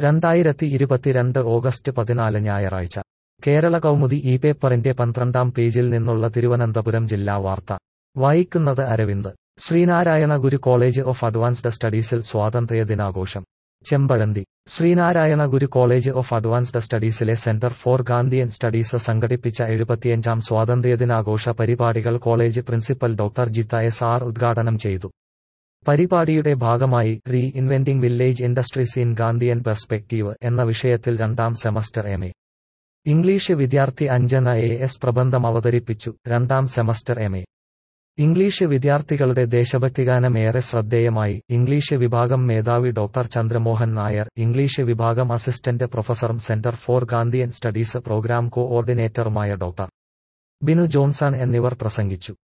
രണ്ടായിരത്തി ഇരുപത്തിരണ്ട് ഓഗസ്റ്റ് പതിനാല് ഞായറാഴ്ച കേരള കൗമുദി ഈ പേപ്പറിന്റെ പന്ത്രണ്ടാം പേജിൽ നിന്നുള്ള തിരുവനന്തപുരം ജില്ലാ വാർത്ത വായിക്കുന്നത് Aravind Sreenarayana Guru college of advanced സ്റ്റഡീസിൽ സ്വാതന്ത്ര്യ ദിനാഘോഷം Chempazhanthy Sreenarayana Guru college of advanced സ്റ്റഡീസിലെ സെന്റർ ഫോർ ഗാന്ധിയൻ സ്റ്റഡീസ് സംഘടിപ്പിച്ച എഴുപത്തിയഞ്ചാം സ്വാതന്ത്ര്യദിനാഘോഷ പരിപാടികൾ college principal doctor Jitha S R ഉദ്ഘാടനം ചെയ്തു പരിപാടിയുടെ ഭാഗമായി reinventing village industries in Gandhian perspective എന്ന വിഷയത്തിൽ രണ്ടാം സെമസ്റ്റർ എം എ ഇംഗ്ലീഷ് വിദ്യാർത്ഥി അഞ്ജന എ എസ് പ്രബന്ധം അവതരിപ്പിച്ചു രണ്ടാം സെമസ്റ്റർ എം എ ഇംഗ്ലീഷ് വിദ്യാർത്ഥികളുടെ ദേശഭക്തിഗാനം ഏറെ ശ്രദ്ധേയമായി ഇംഗ്ലീഷ് വിഭാഗം മേധാവി ഡോക്ടർ ചന്ദ്രമോഹൻ നായർ ഇംഗ്ലീഷ് വിഭാഗം അസിസ്റ്റന്റ് പ്രൊഫസറും centre for Gandhian studies programme കോഓർഡിനേറ്ററുമായ ഡോക്ടർ ബിനു ജോൺസൺ എന്നിവർ പ്രസംഗിച്ചു